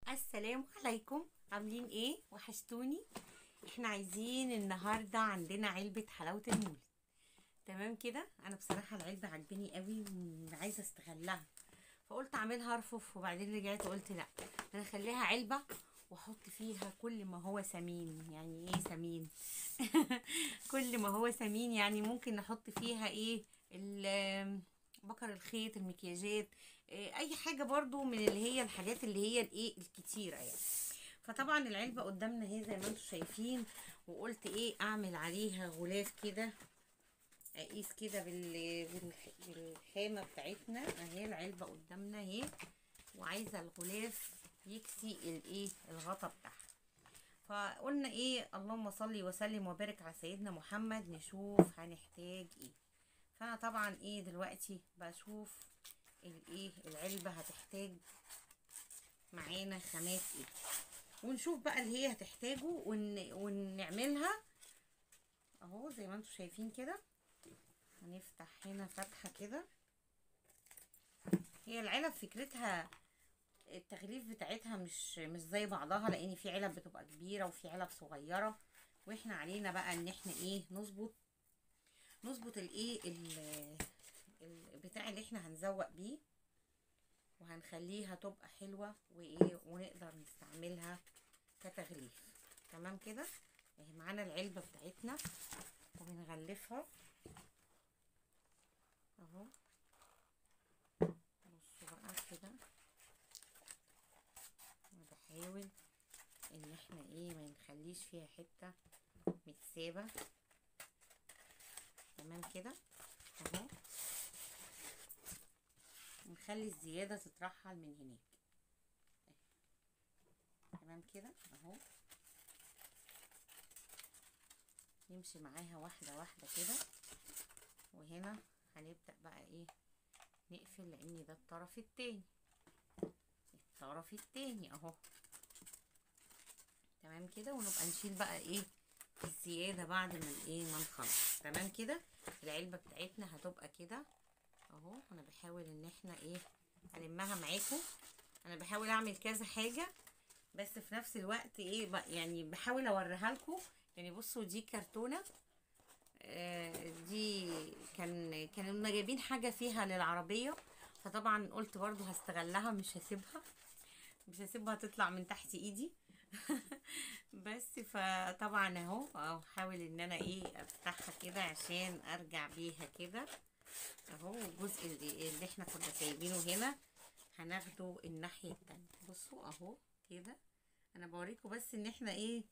السلام عليكم عاملين ايه وحشتوني احنا عايزين النهارده عندنا علبه حلاوه المولد تمام كده انا بصراحه العلبه عجباني قوي وعايزه استغلها فقلت اعملها رفوف وبعدين رجعت وقلت لا انا اخليها علبه واحط فيها كل ما هو سمين يعني ايه سمين كل ما هو سمين يعني ممكن نحط فيها ايه ال- بكر الخيط المكياجات إيه، اي حاجه برضو من اللي هي الحاجات اللي هي الايه الكتيره يعني فطبعا العلبه قدامنا اهي زي ما انتم شايفين وقلت ايه اعمل عليها غلاف كده اقيس كده بال... بالخ- بالخامه بتاعتنا اهي العلبه قدامنا اهي وعايزه الغلاف يكسي الايه الغطا بتاعها فقلنا ايه اللهم صل وسلم وبارك على سيدنا محمد نشوف هنحتاج ايه فانا طبعا ايه دلوقتي بشوف الايه العلبه هتحتاج معانا خامات ايه ونشوف بقى اللي هي هتحتاجه ون... ونعملها اهو زي ما انتم شايفين كده هنفتح هنا فتحه كده هي العلب فكرتها التغليف بتاعتها مش مش زي بعضها لان في علب بتبقى كبيره وفي علب صغيره واحنا علينا بقى ان احنا ايه نظبط نظبط الايه ال- البتاع اللي احنا هنزوق بيه وهنخليها تبقى حلوه وايه ونقدر نستعملها كتغليف تمام كده اهي معانا العلبه بتاعتنا وبنغلفها اهو بصوا بقى كده انا بحاول ان احنا ايه ما نخليش فيها حته متسابه تمام كده اهو نخلي الزياده تترحل من هناك تمام كده اهو نمشي معاها واحده واحده كده وهنا هنبدا بقى ايه نقفل لان ده الطرف التاني الطرف التاني اهو تمام كده ونبقى نشيل بقى ايه الزياده بعد ما ايه ما نخلص تمام كده العلبه بتاعتنا هتبقى كده اهو انا بحاول ان احنا ايه المها معاكم انا بحاول اعمل كذا حاجه بس في نفس الوقت ايه بقى يعني بحاول اوريها لكم يعني بصوا دي كرتونه آه، دي كان كانوا جايبين حاجه فيها للعربيه فطبعا قلت برضو هستغلها مش هسيبها مش هسيبها تطلع من تحت ايدي بس فطبعا اهو اهو حاول ان انا ايه افتحها كده عشان ارجع بيها كده اهو الجزء اللي, اللي احنا كنا سايبينه هنا هناخده الناحية التانية بصوا اهو كده انا بوريكم بس ان احنا ايه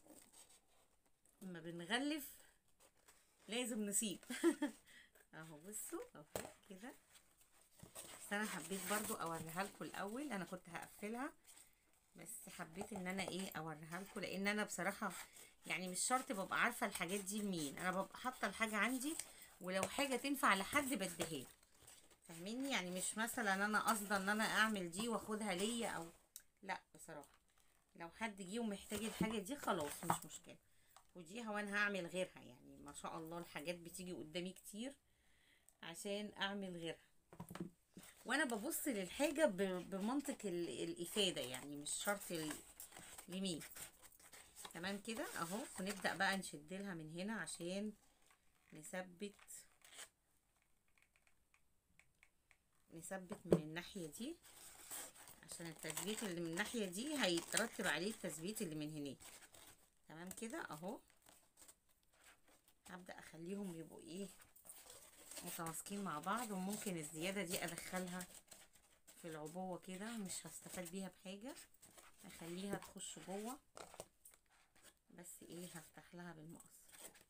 لما بنغلف لازم نسيب اهو بصوا اهو كده بس انا حبيت برضو اوريها لكم الاول انا كنت هقفلها بس حبيت ان انا ايه اوريها لكم لان انا بصراحه يعني مش شرط ببقى عارفه الحاجات دي لمين انا ببقى حاطه الحاجه عندي ولو حاجه تنفع لحد بديها له فاهميني يعني مش مثلا انا قاصده ان انا اعمل دي واخدها ليا او لا بصراحه لو حد جه ومحتاج الحاجه دي خلاص مش مشكله ودي هو انا هعمل غيرها يعني ما شاء الله الحاجات بتيجي قدامي كتير عشان اعمل غيرها وانا ببص للحاجه ب- بمنطق ال- الافاده يعني مش شرط ال- لمين تمام كده اهو ونبدا بقى نشد لها من هنا عشان نثبت نثبت من الناحيه دي عشان التثبيت اللي من الناحيه دي هيترتب عليه التثبيت اللي من هناك تمام كده اهو هبدا اخليهم يبقوا ايه متماسكين مع بعض وممكن الزيادة دي ادخلها في العبوة كده مش هستفاد بيها بحاجة اخليها تخش جوه بس ايه هفتح لها بالمقص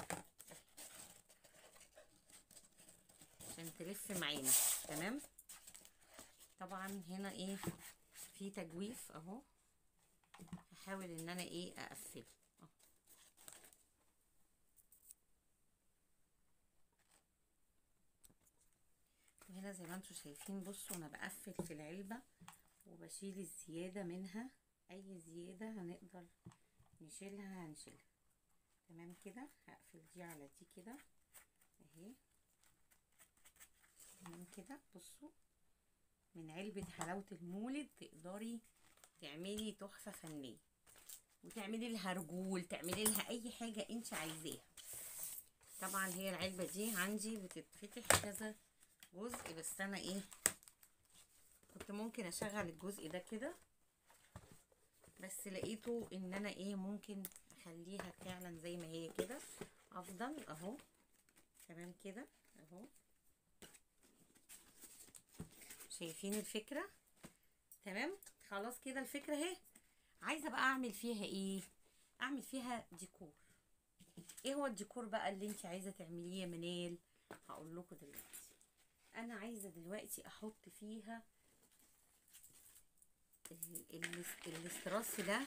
عشان تلف معانا تمام طبعا هنا ايه في تجويف اهو هحاول ان انا ايه اقفله أهو. وهنا زي ما انتم شايفين بصوا انا بقفل في العلبة وبشيل الزيادة منها اي زيادة هنقدر نشيلها هنشيلها تمام كده هقفل دي على دي كده اهي تمام كده بصوا من علبة حلاوة المولد تقدري تعملي تحفه فنيه وتعملي لها رجول تعملي لها اي حاجه انت عايزاها طبعا هي العلبه دي عندي بتتفتح كذا جزء بس انا ايه كنت ممكن اشغل الجزء ده كده بس لقيته ان انا ايه ممكن اخليها فعلا زي ما هي كده افضل اهو تمام كده اهو شايفين الفكره تمام خلاص كده الفكره اهي عايزه بقى اعمل فيها ايه اعمل فيها ديكور ايه هو الديكور بقى اللي انت عايزه تعمليه يا منال هقول لكم دلوقتي انا عايزه دلوقتي احط فيها الاستراس ده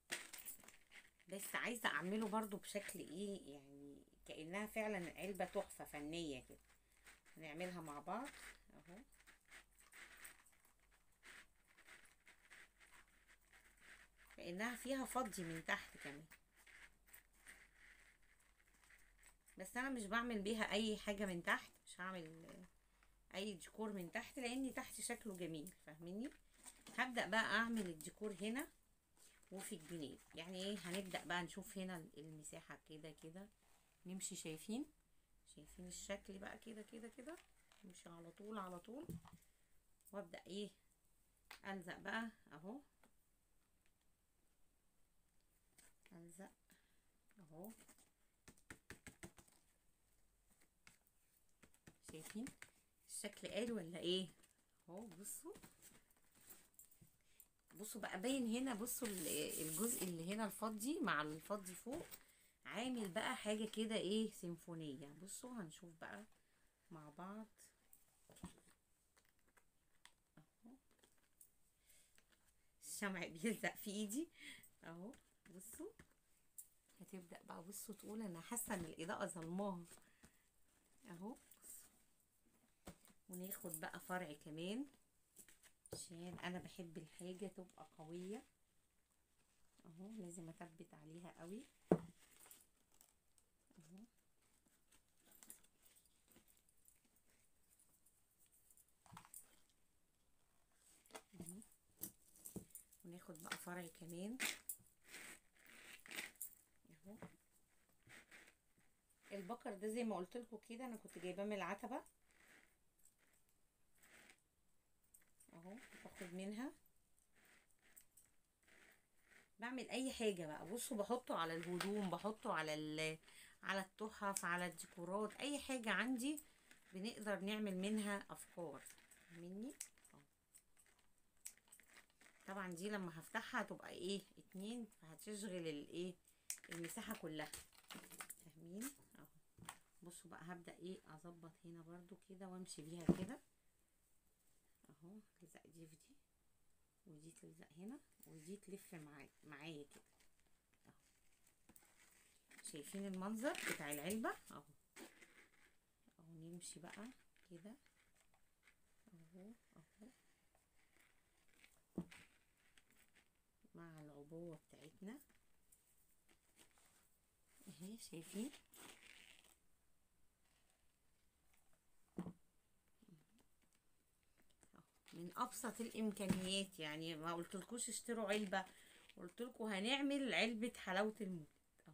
بس عايزه اعمله برضو بشكل ايه يعني كانها فعلا علبه تحفه فنيه كده هنعملها مع بعض اهو كانها فيها فضي من تحت كمان بس انا مش بعمل بيها اي حاجه من تحت مش هعمل اي ديكور من تحت لان تحت شكله جميل فاهميني هبدا بقى اعمل الديكور هنا وفي الجناب يعني ايه هنبدا بقى نشوف هنا المساحه كده كده نمشي شايفين شايفين الشكل بقى كده كده كده نمشي على طول على طول وابدا ايه الزق بقى اهو الزق اهو شايفين الشكل قال ولا ايه اهو بصوا بصوا بقى باين هنا بصوا الجزء اللي هنا الفضي مع الفضي فوق عامل بقى حاجة كده ايه سيمفونية بصوا هنشوف بقى مع بعض اهو الشمع بيلزق في ايدي اهو بصوا هتبدأ بقى بصوا تقول انا حاسة ان الاضاءة ظلماها اهو وناخد بقى فرع كمان عشان انا بحب الحاجة تبقى قوية اهو لازم اثبت عليها قوي اهو وناخد بقى فرع كمان اهو البكر ده زي ما قلت لكم كده انا كنت جايباه من العتبه اهو باخد منها بعمل اي حاجه بقى بصوا بحطه على الهدوم بحطه على ال على التحف على الديكورات اي حاجه عندي بنقدر نعمل منها افكار مني طبعا دي لما هفتحها هتبقى ايه اتنين فهتشغل الايه المساحه كلها فاهمين اهو بصوا بقى هبدا ايه اظبط هنا برضو كده وامشي بيها كده اهو تلزق دي في دي ودي تلزق هنا ودي تلف معايا معايا كده اهو شايفين المنظر بتاع العلبه اهو اهو نمشي بقى كده اهو اهو مع العبوه بتاعتنا اهي شايفين من ابسط الامكانيات يعني ما قلتلكوش اشتروا علبه قلتلكوا هنعمل علبه حلاوه المولد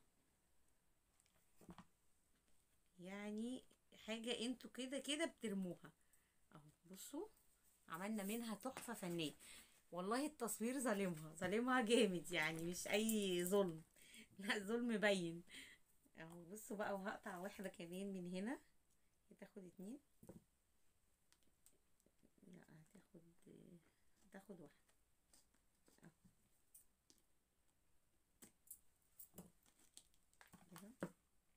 يعني حاجه انتوا كده كده بترموها اهو بصوا عملنا منها تحفه فنيه والله التصوير ظالمها ظالمها جامد يعني مش اي ظلم لا ظلم باين اهو بصوا بقى وهقطع واحده كمان من هنا هتاخد اتنين لا هتاخد هتاخد واحده اهو كده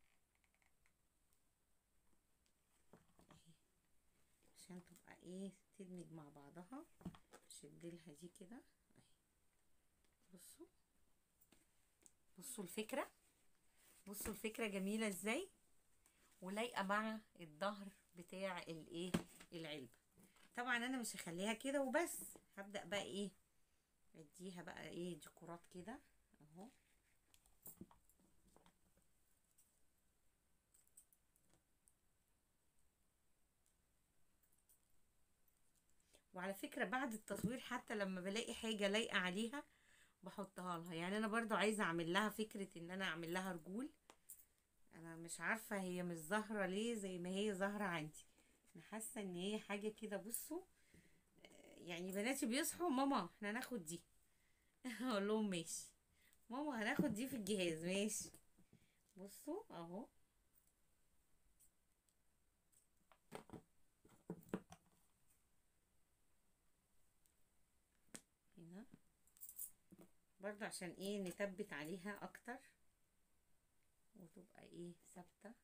اهي عشان تبقى ايه تدمج مع بعضها شدلها دي كده اهي بصوا بصوا الفكره بصوا الفكره جميله ازاي ولايقه مع الظهر بتاع الايه العلبه طبعا انا مش هخليها كده وبس هبدا بقى ايه اديها بقى ايه ديكورات كده اهو وعلى فكرة بعد التصوير حتى لما بلاقي حاجة لايقة عليها بحطها لها يعني انا برضو عايزة اعمل لها فكرة ان انا اعمل لها رجول انا مش عارفة هي مش ظاهرة ليه زي ما هي ظاهرة عندي انا حاسة ان هي حاجة كده بصوا يعني بناتي بيصحوا ماما احنا هناخد دي اقول لهم ماشي ماما هناخد دي في الجهاز ماشي بصوا اهو هنا برضو عشان ايه نثبت عليها اكتر وتبقى ايه ثابته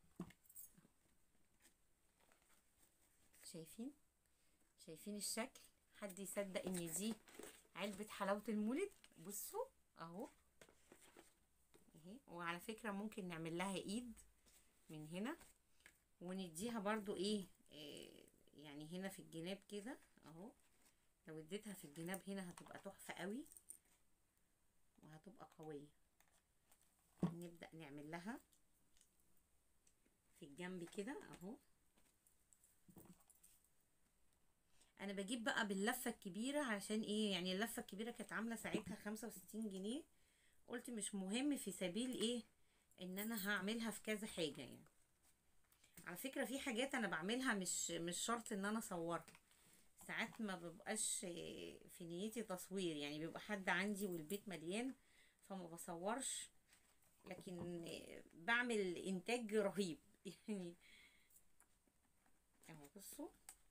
شايفين شايفين الشكل حد يصدق ان دي علبة حلاوة المولد بصوا اهو اهي وعلى فكرة ممكن نعمل لها ايد من هنا ونديها برضو ايه, إيه يعني هنا في الجناب كده اهو لو اديتها في الجناب هنا هتبقى تحفة قوي وهتبقى قوية نبدأ نعمل لها في الجنب كده اهو انا بجيب بقى باللفه الكبيره عشان ايه يعني اللفه الكبيره كانت عامله ساعتها خمسة وستين جنيه قلت مش مهم في سبيل ايه ان انا هعملها في كذا حاجه يعني على فكره في حاجات انا بعملها مش مش شرط ان انا اصورها ساعات ما ببقاش في نيتي تصوير يعني بيبقى حد عندي والبيت مليان فما بصورش لكن بعمل انتاج رهيب يعني اهو بصوا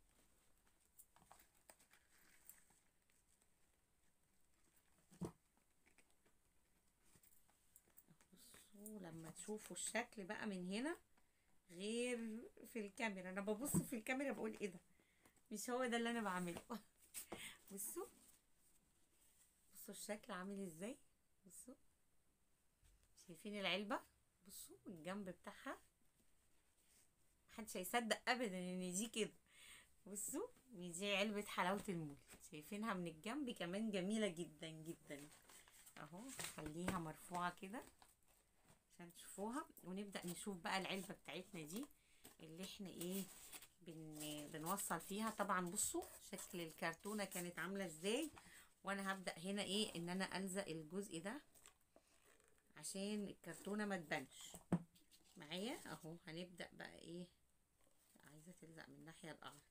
بصوا لما تشوفوا الشكل بقى من هنا غير في الكاميرا انا ببص في الكاميرا بقول ايه ده مش هو ده اللي انا بعمله بصوا بصوا الشكل عامل ازاي بصوا شايفين العلبة بصوا الجنب بتاعها محدش هيصدق ابدا ان دي كده بصوا دي علبة حلاوة المولد شايفينها من الجنب كمان جميلة جدا جدا اهو خليها مرفوعة كده عشان تشوفوها ونبدأ نشوف بقى العلبة بتاعتنا دي اللي احنا ايه بن بنوصل فيها طبعا بصوا شكل الكرتونة كانت عاملة ازاي وانا هبدأ هنا ايه ان انا الزق الجزء ده عشان الكرتونة ما تبانش معايا اهو هنبدأ بقى ايه عايزة تلزق من الناحية الأعرض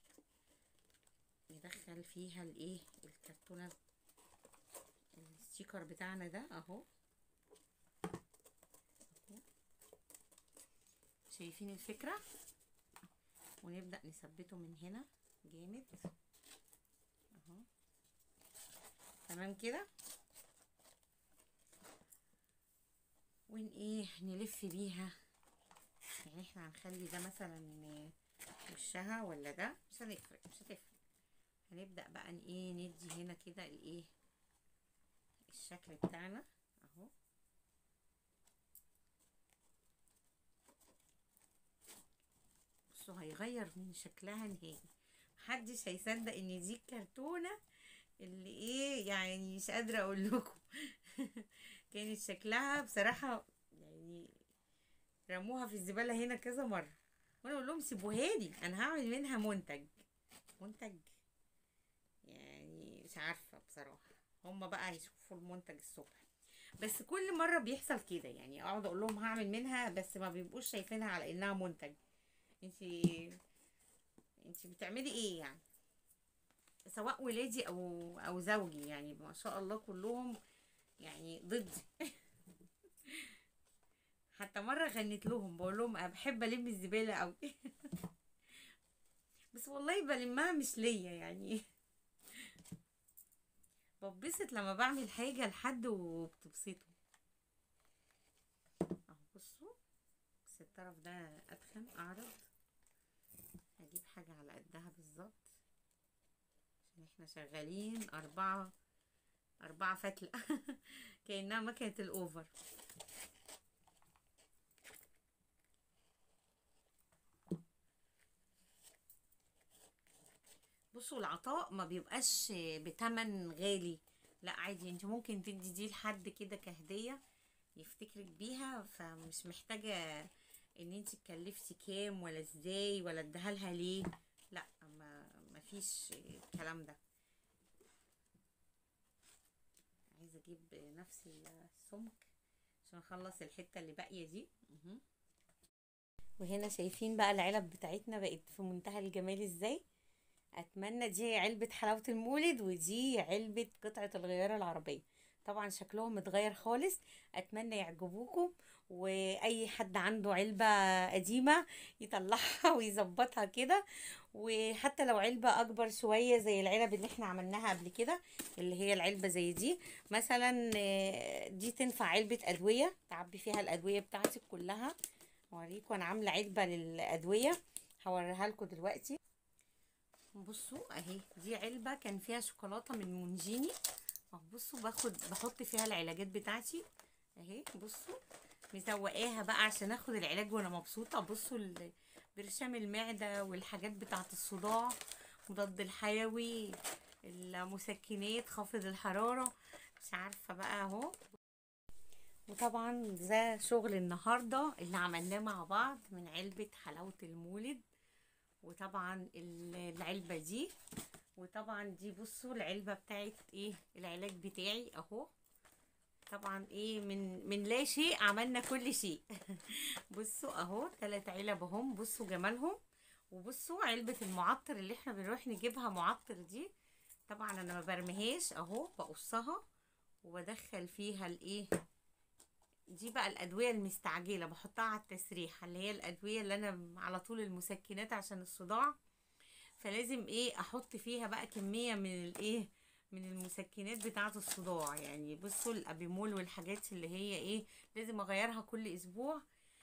ندخل فيها الايه الكرتونة الستيكر بتاعنا ده اهو شايفين الفكرة ونبدأ نثبته من هنا جامد اهو تمام كده ون ايه نلف بيها يعني احنا هنخلي ده مثلا وشها ولا ده مش هنفرق مش هتفرق هنبدأ بقى ايه ندي هنا كده الايه الشكل بتاعنا اهو بصوا هيغير من شكلها نهائي محدش هيصدق ان دي الكرتونة اللي ايه يعني مش قادرة اقول لكم كانت شكلها بصراحة يعني رموها في الزبالة هنا كذا مرة وانا اقول لهم سيبوها لي انا هعمل منها منتج منتج يعني مش عارفة بصراحة هما بقى هيشوفوا المنتج الصبح بس كل مرة بيحصل كده يعني اقعد اقول لهم هعمل منها بس ما بيبقوش شايفينها على انها منتج انتي انتي بتعملي ايه يعني سواء ولادي او او زوجي يعني ما شاء الله كلهم يعني ضدي حتى مره غنيت لهم بقول لهم انا بحب الم الزباله قوي بس والله بلمها مش ليا يعني ببسط لما بعمل حاجه لحد وبتبسطه اهو بصوا بس الطرف ده اتخن اعرض هجيب حاجه على قدها بالظبط عشان احنا شغالين اربعه أربعة فتلة كأنها مكنة الأوفر بصوا العطاء ما بيبقاش بتمن غالي لا عادي انت ممكن تدي دي لحد كده كهدية يفتكرك بيها فمش محتاجة ان انت تكلفتي كام ولا ازاي ولا اديها لها ليه لا ما, ما مفيش الكلام ده عايزه اجيب نفس السمك عشان اخلص الحته اللي باقيه دي مهم. وهنا شايفين بقى العلب بتاعتنا بقت في منتهى الجمال ازاي اتمنى دي علبة حلاوة المولد ودي علبة قطعة الغيار العربية طبعا شكلهم متغير خالص اتمنى يعجبوكم واي حد عنده علبة قديمة يطلعها ويظبطها كده وحتى لو علبة اكبر شوية زي العلب اللي احنا عملناها قبل كده اللي هي العلبة زي دي مثلا آه، دي تنفع علبة ادوية تعبي فيها الادوية بتاعتك كلها اوريكم انا عاملة علبة للادوية هوريها لكم دلوقتي بصوا اهي دي علبة كان فيها شوكولاتة من مونجيني اهو بصوا باخد بحط فيها العلاجات بتاعتي اهي بصوا مزوقاها بقى عشان اخد العلاج وانا مبسوطة بصوا ال- برشام المعدة والحاجات بتاعة الصداع مضاد الحيوي المسكنات خافض الحرارة مش عارفة بقى اهو وطبعا ده شغل النهاردة اللي عملناه مع بعض من علبة حلاوة المولد وطبعا ال- العلبة دي وطبعا دي بصوا العلبة بتاعت ايه العلاج بتاعي اهو طبعا ايه من من لا شيء عملنا كل شيء بصوا اهو ثلاث علب اهم بصوا جمالهم وبصوا علبة المعطر اللي احنا بنروح نجيبها معطر دي طبعا انا ما برميهاش اهو بقصها وبدخل فيها الايه دي بقى الادويه المستعجله بحطها على التسريحه اللي هي الادويه اللي انا على طول المسكنات عشان الصداع فلازم ايه احط فيها بقى كميه من الايه من المسكنات بتاعه الصداع يعني بصوا الابيمول والحاجات اللي هي ايه لازم اغيرها كل اسبوع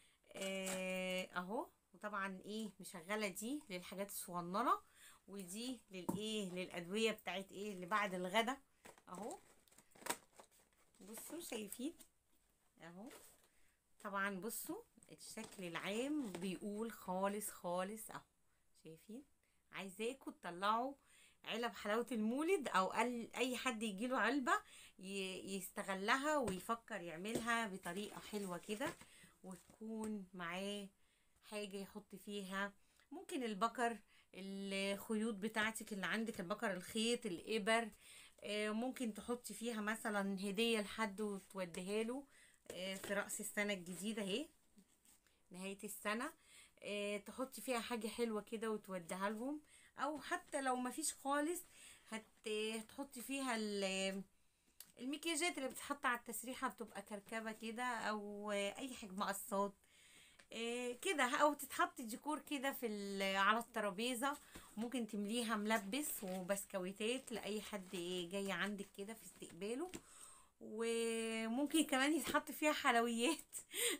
آه اهو وطبعا ايه مشغله دي للحاجات الصغننه ودي للايه للادويه بتاعت ايه اللي بعد الغدا اهو بصوا شايفين اهو طبعا بصوا الشكل العام بيقول خالص خالص اهو شايفين عايزاكم تطلعوا علب حلاوة المولد او ال- اي حد يجيله علبة ي- يستغلها ويفكر يعملها بطريقة حلوة كده وتكون معاه حاجة يحط فيها ممكن البكر الخيوط بتاعتك اللي عندك البكر الخيط الإبر آه، ممكن تحطي فيها مثلا هدية لحد وتوديها له آه، في رأس السنة الجديدة اهي نهاية السنة آه، تحطي فيها حاجة حلوة كده وتوديها لهم او حتى لو مفيش خالص هت... هتحطي فيها ال- المكياجات اللي بتتحط على التسريحة بتبقى كركبة كده او آه، اي حاجة مقصات آه، كده او تتحط ديكور كده في ال- على الترابيزه ممكن تمليها ملبس وبسكويتات لاي حد جاي عندك كده في استقباله وممكن كمان يتحط فيها حلويات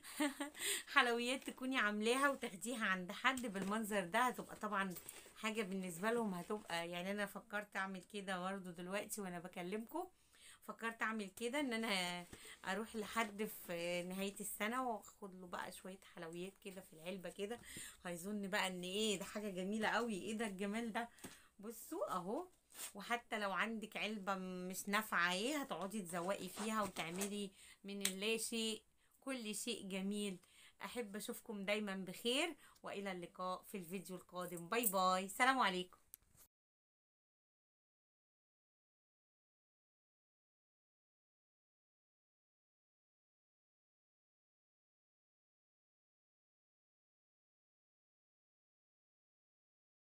حلويات تكوني عاملاها وتاخديها عند حد بالمنظر ده هتبقى طبعا حاجه بالنسبه لهم هتبقى يعني انا فكرت اعمل كده برضه دلوقتي وانا بكلمكم فكرت اعمل كده ان انا اروح لحد في نهايه السنه واخد له بقى شويه حلويات كده في العلبه كده هيظن بقى ان ايه ده حاجه جميله قوي ايه ده الجمال ده بصوا اهو وحتى لو عندك علبه مش نافعه ايه هتقعدي تزوقي فيها وتعملي من اللا شيء كل شيء جميل احب اشوفكم دايما بخير والى اللقاء في الفيديو القادم باي باي سلام عليكم